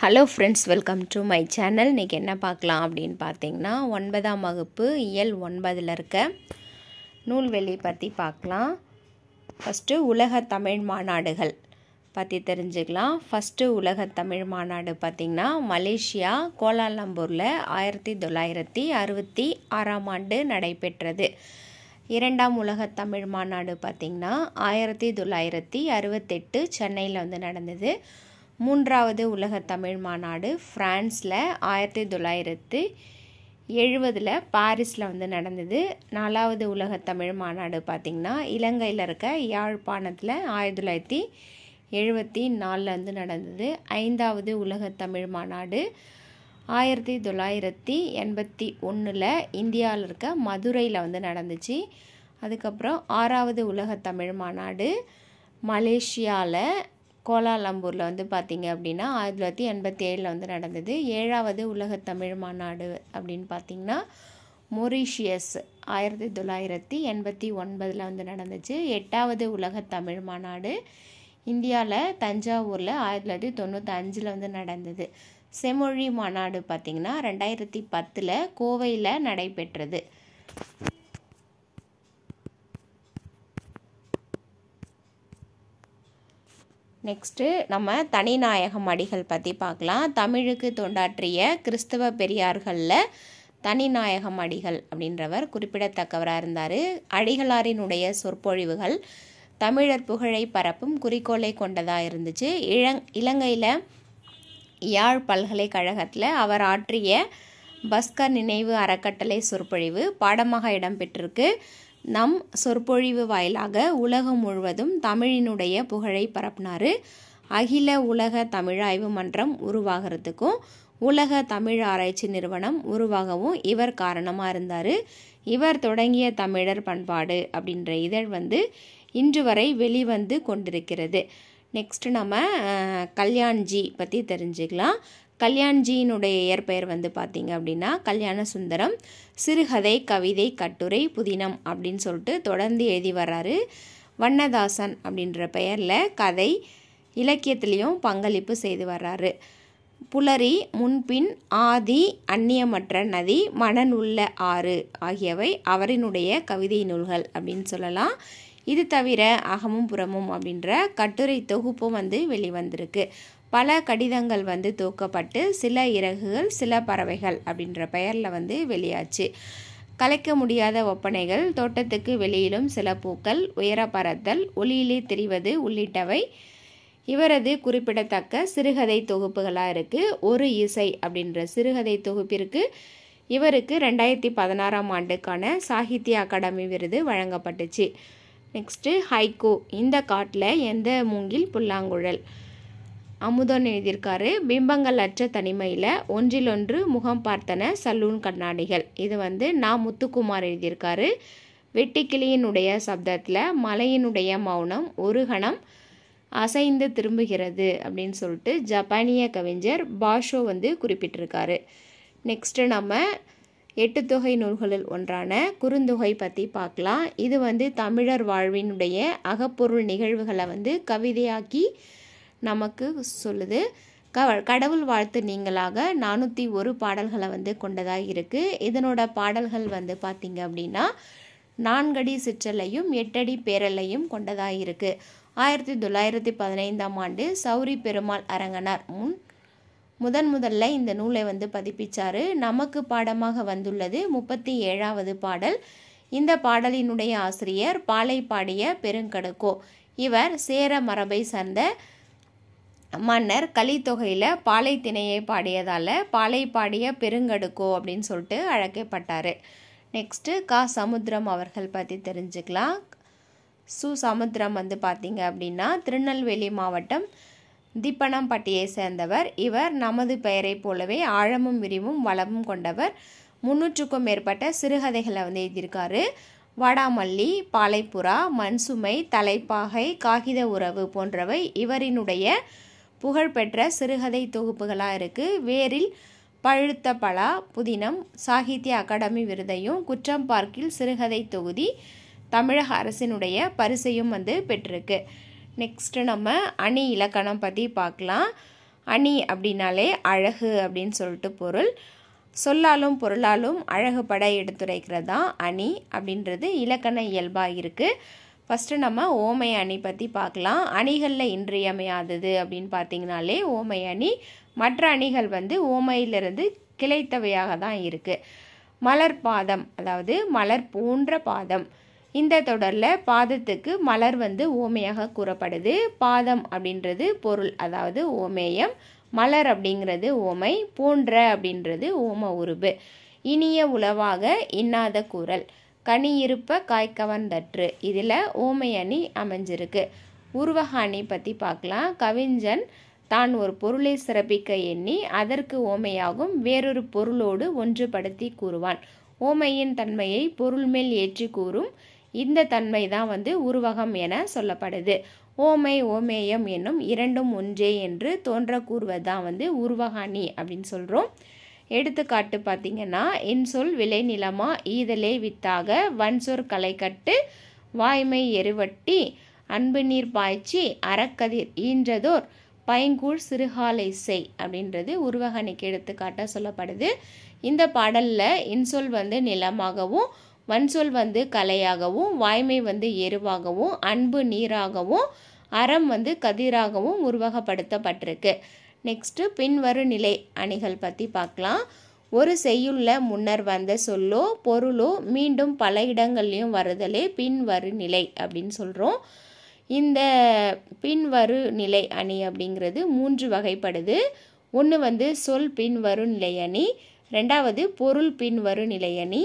hello friends welcome to my channel இன்றைக்கி என்ன பார்க்கலாம் அப்படின்னு பார்த்தீங்கன்னா ஒன்பதாம் வகுப்பு இயல் ஒன்பதில் இருக்க நூல்வெளி பற்றி பார்க்கலாம் ஃபஸ்ட்டு உலக தமிழ் மாநாடுகள் பற்றி தெரிஞ்சுக்கலாம் ஃபஸ்ட்டு உலக தமிழ் மாநாடு பார்த்திங்கன்னா மலேசியா கோலாலம்பூரில் ஆயிரத்தி தொள்ளாயிரத்தி அறுபத்தி ஆறாம் ஆண்டு நடைபெற்றது இரண்டாம் உலக தமிழ் மாநாடு பார்த்திங்கன்னா ஆயிரத்தி தொள்ளாயிரத்தி அறுபத்தெட்டு சென்னையில் வந்து நடந்தது மூன்றாவது உலக தமிழ் மாநாடு ஃப்ரான்ஸில் ஆயிரத்தி தொள்ளாயிரத்து எழுபதில் பாரிஸில் வந்து நடந்தது நாலாவது உலக தமிழ் மாநாடு பார்த்திங்கன்னா இலங்கையில் இருக்க யாழ்ப்பாணத்தில் ஆயிரத்தி தொள்ளாயிரத்தி எழுபத்தி நாலில் வந்து நடந்தது ஐந்தாவது உலக தமிழ் மாநாடு ஆயிரத்தி தொள்ளாயிரத்தி எண்பத்தி ஒன்றில் இந்தியாவில் இருக்க மதுரையில் வந்து நடந்துச்சு அதுக்கப்புறம் ஆறாவது உலக தமிழ் மாநாடு மலேசியாவில் கோலாலம்பூரில் வந்து பார்த்திங்க அப்படின்னா ஆயிரத்தி தொள்ளாயிரத்தி எண்பத்தி ஏழில் வந்து நடந்தது ஏழாவது உலக தமிழ் மாநாடு அப்படின்னு பார்த்திங்கன்னா மொரீஷியஸ் ஆயிரத்தி தொள்ளாயிரத்தி எண்பத்தி ஒன்பதில் வந்து நடந்துச்சு எட்டாவது உலக தமிழ் மாநாடு இந்தியாவில் தஞ்சாவூரில் ஆயிரத்தி தொள்ளாயிரத்தி தொண்ணூத்தஞ்சில் வந்து நடந்தது செமொழி மாநாடு பார்த்திங்கன்னா ரெண்டாயிரத்தி பத்தில் கோவையில் நடைபெற்றது நெக்ஸ்ட்டு நம்ம தனிநாயகம் அடிகள் பற்றி பார்க்கலாம் தமிழுக்கு தொண்டாற்றிய கிறிஸ்தவ பெரியார்களில் தனிநாயகம் அடிகள் அப்படின்றவர் குறிப்பிடத்தக்கவராக இருந்தார் அடிகளாரினுடைய சொற்பொழிவுகள் தமிழர் புகழை பரப்பும் குறிக்கோளை கொண்டதாக இருந்துச்சு இளங் இலங்கையில் யாழ் பல்கலைக்கழகத்தில் அவர் ஆற்றிய பஸ்கர் நினைவு அறக்கட்டளை சொற்பொழிவு பாடமாக இடம்பெற்றிருக்கு நம் சொற்பொழிவு வாயிலாக உலகம் முழுவதும் தமிழினுடைய புகழை பரப்பினார் அகில உலக தமிழாய்வு மன்றம் உருவாகிறதுக்கும் உலக தமிழ் ஆராய்ச்சி நிறுவனம் உருவாகவும் இவர் காரணமாக இருந்தார் இவர் தொடங்கிய தமிழர் பண்பாடு அப்படின்ற இதழ் வந்து இன்று வரை வெளிவந்து கொண்டிருக்கிறது நெக்ஸ்ட்டு நம்ம கல்யாண்ஜி பற்றி தெரிஞ்சுக்கலாம் கல்யாண்ஜியினுடைய இயற்பெயர் வந்து பார்த்திங்க அப்படின்னா கல்யாண சுந்தரம் சிறுகதை கவிதை கட்டுரை புதினம் அப்படின்னு சொல்லிட்டு தொடர்ந்து எழுதி வர்றாரு வண்ணதாசன் அப்படின்ற பெயரில் கதை இலக்கியத்திலையும் பங்களிப்பு செய்து வர்றாரு புலரி முன்பின் ஆதி அந்நியமற்ற நதி மணன் உள்ள ஆறு ஆகியவை அவரினுடைய கவிதை நூல்கள் அப்படின்னு சொல்லலாம் இது தவிர அகமும் புறமும் அப்படின்ற கட்டுரை தொகுப்பும் வந்து வெளிவந்திருக்கு பல கடிதங்கள் வந்து தூக்கப்பட்டு சில இறகுகள் சில பறவைகள் அப்படின்ற பெயரில் வந்து வெளியாச்சு கலைக்க முடியாத ஒப்பனைகள் தோட்டத்துக்கு வெளியிலும் சில பூக்கள் உயர பறத்தல் ஒளியிலே தெரிவது உள்ளிட்டவை இவரது குறிப்பிடத்தக்க சிறுகதை தொகுப்புகளாக இருக்குது ஒரு இசை அப்படின்ற சிறுகதை தொகுப்பிற்கு இவருக்கு ரெண்டாயிரத்தி பதினாறாம் ஆண்டுக்கான சாகித்ய அகாடமி விருது வழங்கப்பட்டுச்சு நெக்ஸ்ட்டு ஹைகோ இந்த காட்டில் எந்த மூங்கில் புல்லாங்குழல் அமுதன் எழுதியிருக்காரு பிம்பங்கள் அற்ற தனிமையில் ஒன்றிலொன்று முகம் பார்த்தன சலூன் கண்ணாடிகள் இது வந்து நான் முத்துக்குமார் எழுதியிருக்காரு வெட்டிக்கிளியினுடைய சப்தத்தில் மலையினுடைய மௌனம் ஒரு கணம் அசைந்து திரும்புகிறது அப்படின்னு சொல்லிட்டு ஜப்பானிய கவிஞர் பாஷோ வந்து குறிப்பிட்டிருக்காரு நெக்ஸ்ட்டு நம்ம எட்டு தொகை நூல்களில் ஒன்றான குறுந்தொகை பற்றி பார்க்கலாம் இது வந்து தமிழர் வாழ்வினுடைய அகப்பொருள் நிகழ்வுகளை வந்து கவிதையாக்கி நமக்கு சொல்லுது க கடவுள் வாழ்த்து நீங்களாக நானூற்றி ஒரு பாடல்களை வந்து கொண்டதாக இருக்குது இதனோட பாடல்கள் வந்து பார்த்திங்க அப்படின்னா நான்கடி சிற்றலையும் எட்டடி பேரலையும் கொண்டதாக இருக்குது ஆயிரத்தி தொள்ளாயிரத்தி பதினைந்தாம் ஆண்டு சௌரி பெருமாள் அரங்கனார் முன் முதன் முதல்ல இந்த நூலை வந்து பதிப்பிச்சார் நமக்கு பாடமாக வந்துள்ளது முப்பத்தி ஏழாவது பாடல் இந்த பாடலினுடைய ஆசிரியர் பாலை பாடிய பெருங்கடுக்கோ இவர் சேர மரபை சார்ந்த மன்னர் கலித்தொகையில் பாலை திணையை பாடியதால் பாலை பாடிய பெருங்கடுக்கோ அப்படின்னு சொல்லிட்டு அழைக்கப்பட்டார் நெக்ஸ்ட்டு கா சமுத்திரம் அவர்கள் பற்றி தெரிஞ்சுக்கலாம் சு சமுத்திரம் வந்து பார்த்திங்க அப்படின்னா திருநெல்வேலி மாவட்டம் திப்பனம்பட்டியை சேர்ந்தவர் இவர் நமது பெயரைப் போலவே ஆழமும் விரிவும் வளமும் கொண்டவர் முன்னூற்றுக்கும் மேற்பட்ட சிறுகதைகளை வந்து எழுதியிருக்காரு வாடாமல்லி பாலைப்புறா மண்சுமை தலைப்பாகை காகித உறவு போன்றவை இவரினுடைய புகழ்பெற்ற சிறுகதை தொகுப்புகளாக இருக்குது வேரில் பழுத்த பலா புதினம் சாகித்ய அகாடமி விருதையும் குற்றம் பார்க்கில் சிறுகதை தொகுதி தமிழக அரசினுடைய பரிசையும் வந்து பெற்றிருக்கு நெக்ஸ்ட்டு நம்ம அணி இலக்கணம் பற்றி பார்க்கலாம் அணி அப்படின்னாலே அழகு அப்படின்னு சொல்லிட்டு பொருள் சொல்லாலும் பொருளாலும் அழகுபட எடுத்துரைக்கிறது தான் அணி அப்படின்றது இலக்கண இயல்பாக இருக்குது ஃபஸ்ட்டு நம்ம ஓமை அணி பற்றி பார்க்கலாம் அணிகளில் இன்றியமையாதது அப்படின்னு பார்த்தீங்கனாலே ஓமை அணி மற்ற அணிகள் வந்து ஓமையிலிருந்து கிளைத்தவையாக தான் இருக்குது மலர் பாதம் அதாவது மலர் போன்ற பாதம் இந்த தொடரில் பாதத்துக்கு மலர் வந்து ஓமையாக கூறப்படுது பாதம் அப்படின்றது பொருள் அதாவது ஓமேயம் மலர் அப்படிங்கிறது ஓமை போன்ற அப்படின்றது ஓம உருபு இனிய உளவாக இன்னாத கூறல் கனி இருப்ப காய்கவந்தற்று இதில் ஓமை அணி அமைஞ்சிருக்கு உருவக அணி பற்றி பார்க்கலாம் கவிஞன் தான் ஒரு பொருளை சிறப்பிக்க எண்ணி அதற்கு ஓமையாகும் வேறொரு பொருளோடு ஒன்றுபடுத்தி கூறுவான் ஓமையின் தன்மையை பொருள் மேல் ஏற்றி கூறும் இந்த தன்மை தான் வந்து உருவகம் என சொல்லப்படுது ஓமை ஓமேயம் என்னும் இரண்டும் ஒன்றே என்று தோன்ற கூறுவதுதான் வந்து உருவகாணி அப்படின்னு சொல்கிறோம் எடுத்துக்காட்டு பார்த்தீங்கன்னா இன்சொல் விளை நிலமா ஈதலே வித்தாக வன்சொற் களைக்கட்டு வாய்மை எருவட்டி அன்பு நீர் பாய்ச்சி அறக்கதிர் ஈன்றதோர் பைங்கூழ் சிறுகாலை செய் அப்படின்றது உருவகணிக்கு எடுத்துக்காட்டாக சொல்லப்படுது இந்த பாடலில் இன்சொல் வந்து நிலமாகவும் வன்சொல் வந்து கலையாகவும் வாய்மை வந்து எருவாகவும் அன்பு நீராகவும் அறம் வந்து கதிராகவும் உருவகப்படுத்தப்பட்டிருக்கு நெக்ஸ்ட்டு பின்வரு நிலை அணிகள் பற்றி பார்க்கலாம் ஒரு செய்யுள்ள முன்னர் வந்த சொல்லோ பொருளோ மீண்டும் பல இடங்கள்லையும் வருதலே பின்வரு நிலை அப்படின்னு சொல்கிறோம் இந்த பின்வரு நிலை அணி அப்படிங்கிறது மூன்று வகைப்படுது ஒன்று வந்து சொல் பின்வரு நிலை அணி ரெண்டாவது பொருள் பின்வரு நிலை அணி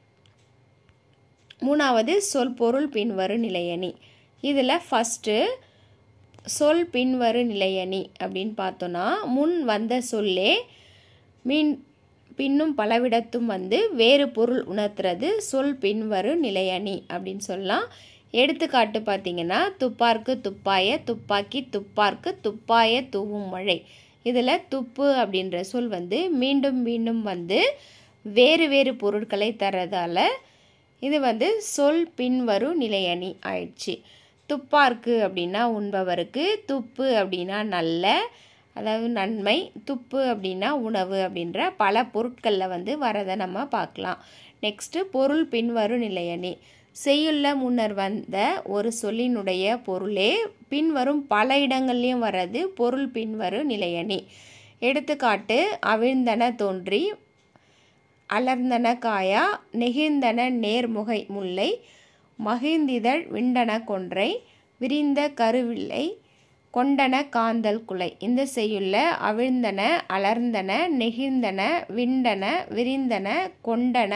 மூணாவது சொல் பொருள் பின்வரு நிலையணி இதில் ஃபஸ்ட்டு சொல் பின்வரு நிலையணி அப்படின்னு பார்த்தோன்னா முன் வந்த சொல்லே மீன் பின்னும் பலவிடத்தும் வந்து வேறு பொருள் உணர்த்துறது சொல் பின்வரு நிலையணி அப்படின்னு சொல்லலாம் எடுத்துக்காட்டு பார்த்தீங்கன்னா துப்பார்க்கு துப்பாய துப்பாக்கி துப்பார்க்கு துப்பாய தூவும் மழை இதில் துப்பு அப்படின்ற சொல் வந்து மீண்டும் மீண்டும் வந்து வேறு வேறு பொருட்களை தர்றதால இது வந்து சொல் பின்வரும் நிலையணி ஆயிடுச்சு துப்பார்க்கு அப்படின்னா உண்பவருக்கு துப்பு அப்படின்னா நல்ல அதாவது நன்மை துப்பு அப்படின்னா உணவு அப்படின்ற பல பொருட்களில் வந்து வரதை நம்ம பார்க்கலாம் நெக்ஸ்ட்டு பொருள் பின்வரும் நிலையணி செய்யுள்ள முன்னர் வந்த ஒரு சொல்லினுடைய பொருளே பின்வரும் பல இடங்கள்லையும் வர்றது பொருள் பின்வரும் நிலையணி எடுத்துக்காட்டு அவிழ்ந்தன தோன்றி அலர்ந்தன காயா நெகிழ்ந்தன நேர்முகை முல்லை மகிழ்ந்திதழ் விண்டன கொன்றை விரிந்த கருவில்லை கொண்டன காந்தல் குலை இந்த செய்யுள்ள அவிழ்ந்தன அலர்ந்தன நெகிழ்ந்தன விண்டன விரிந்தன கொண்டன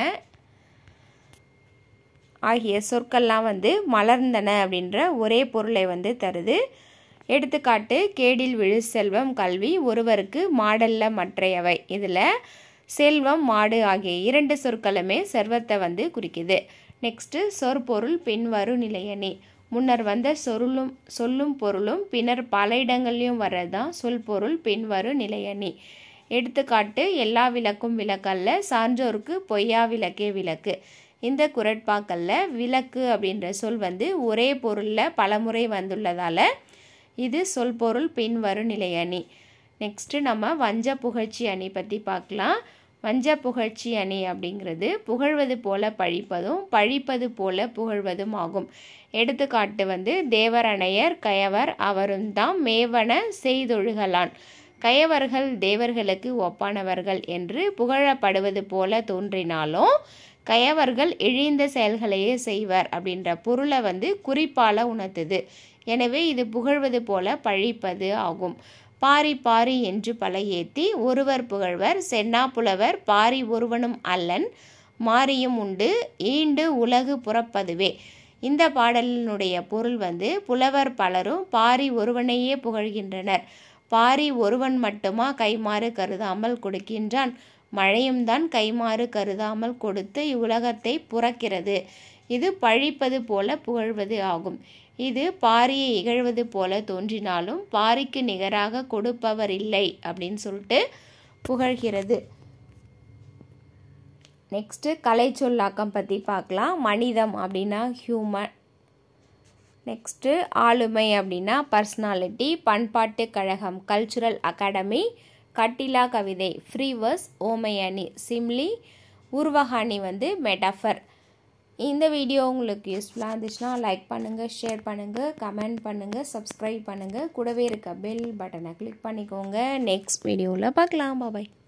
ஆகிய சொற்கள்லாம் வந்து மலர்ந்தன அப்படின்ற ஒரே பொருளை வந்து தருது எடுத்துக்காட்டு கேடில் விழு செல்வம் கல்வி ஒருவருக்கு மாடல்ல மற்றையவை இதில் செல்வம் மாடு ஆகிய இரண்டு சொற்களுமே செல்வத்தை வந்து குறிக்குது நெக்ஸ்ட்டு சொற்பொருள் பின்வரும் நிலையணி முன்னர் வந்த சொருளும் சொல்லும் பொருளும் பின்னர் பல இடங்கள்லையும் வர்றதுதான் சொல் பொருள் பின்வரும் நிலையணி எடுத்துக்காட்டு எல்லா விளக்கும் விளக்கல்ல சான்றோருக்கு பொய்யா விளக்கே விளக்கு இந்த குரட்பாக்களில் விளக்கு அப்படின்ற சொல் வந்து ஒரே பொருளில் பலமுறை வந்துள்ளதால் இது சொல் பொருள் பின்வரும் நிலையணி நெக்ஸ்ட்டு நம்ம வஞ்ச புகழ்ச்சி அணி பற்றி பார்க்கலாம் வஞ்ச புகழ்ச்சி அணி அப்படிங்கிறது புகழ்வது போல பழிப்பதும் பழிப்பது போல புகழ்வதும் ஆகும் எடுத்துக்காட்டு வந்து தேவர் அணையர் கயவர் அவரும் தாம் மேவன செய்தொழுகலான் கயவர்கள் தேவர்களுக்கு ஒப்பானவர்கள் என்று புகழப்படுவது போல தோன்றினாலும் கயவர்கள் இழிந்த செயல்களையே செய்வர் அப்படின்ற பொருளை வந்து குறிப்பால் உணர்த்துது எனவே இது புகழ்வது போல பழிப்பது ஆகும் பாரி பாரி என்று பல ஏத்தி ஒருவர் புகழ்வர் சென்னா புலவர் பாரி ஒருவனும் அல்லன் மாரியும் உண்டு ஈண்டு உலகு புறப்பதுவே இந்த பாடலினுடைய பொருள் வந்து புலவர் பலரும் பாரி ஒருவனையே புகழ்கின்றனர் பாரி ஒருவன் மட்டுமா கைமாறு கருதாமல் கொடுக்கின்றான் மழையும் தான் கைமாறு கருதாமல் கொடுத்து இவ்வுலகத்தை புறக்கிறது இது பழிப்பது போல புகழ்வது ஆகும் இது பாரியை இகழ்வது போல தோன்றினாலும் பாரிக்கு நிகராக கொடுப்பவர் இல்லை அப்படின்னு சொல்லிட்டு புகழ்கிறது நெக்ஸ்ட்டு கலை சொல்லாக்கம் பற்றி பார்க்கலாம் மனிதம் அப்படின்னா ஹியூமன் நெக்ஸ்ட்டு ஆளுமை அப்படின்னா பர்சனாலிட்டி பண்பாட்டு கழகம் கல்ச்சுரல் அகாடமி கட்டிலா கவிதை ஃப்ரீவர்ஸ் ஓமையணி சிம்லி உருவகாணி வந்து மெட்டாஃபர் இந்த வீடியோ உங்களுக்கு யூஸ்ஃபுல்லாக இருந்துச்சுன்னா லைக் பண்ணுங்கள் ஷேர் பண்ணுங்கள் கமெண்ட் பண்ணுங்கள் சப்ஸ்கிரைப் பண்ணுங்கள் கூடவே இருக்க பெல் பட்டனை கிளிக் பண்ணிக்கோங்க நெக்ஸ்ட் வீடியோவில் பார்க்கலாம் பாபாய்